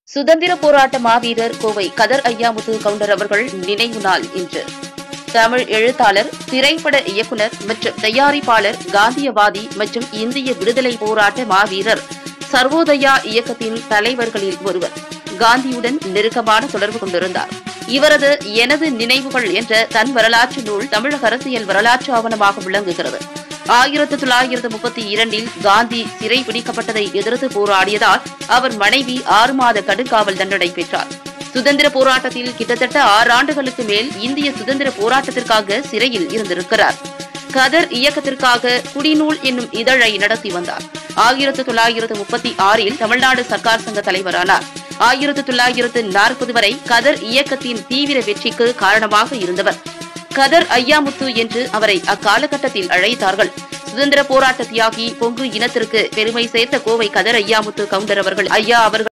சுதந்திர போராட்ட மாவீரர் கோவை கதர் ஐயாமுத்து கவுண்டர் அவர்கள் நினைவு நாள் இன்று தமிழ் எழுத்தாளர் திரைப்பட இயக்குனர் மற்றும் தயாரிப்பாளர் காந்தியவாதி மற்றும் இந்திய விடுதலை போராட்ட மாவீரர் சர்வோதயா இயக்கத்தின் தலைவர்களில் ஒருவர் காந்தியுடன் நெருக்கமான தொடர்பு கொண்டிருந்தார் இவரது எனது நினைவுகள் என்ற தன் வரலாற்று நூல் தமிழக அரசியல் வரலாற்று ஆவணமாக விளங்குகிறது ஆயிரத்து தொள்ளாயிரத்து முப்பத்தி இரண்டில் காந்தி சிறை பிடிக்கப்பட்டதை எதிர்த்து போராடியதால் அவர் மனைவி ஆறு மாத கடுங்காவல் தண்டனை பெற்றார் சுதந்திர போராட்டத்தில் கிட்டத்தட்ட ஆறு ஆண்டுகளுக்கு மேல் இந்திய சுதந்திர போராட்டத்திற்காக சிறையில் இருந்திருக்கிறார் கதர் இயக்கத்திற்காக குடிநூல் என்னும் இதழை நடத்தி வந்தார் ஆயிரத்து தொள்ளாயிரத்து முப்பத்தி ஆறில் தமிழ்நாடு சர்க்கார் சங்க தலைவரானார் ஆயிரத்து தொள்ளாயிரத்து நாற்பது வரை கதர் இயக்கத்தின் தீவிர வெற்றிக்கு காரணமாக இருந்தவர் கதர் ஐயாமுத்து என்று அவரை அக்காலகட்டத்தில் அழைத்தார்கள் சுதந்திர போராட்ட தியாகி பொங்கு இனத்திற்கு பெருமை சேர்த்த கோவை கதர் ஐயாமுத்து கவுண்டர் அவர்கள் ஐயா அவர்கள்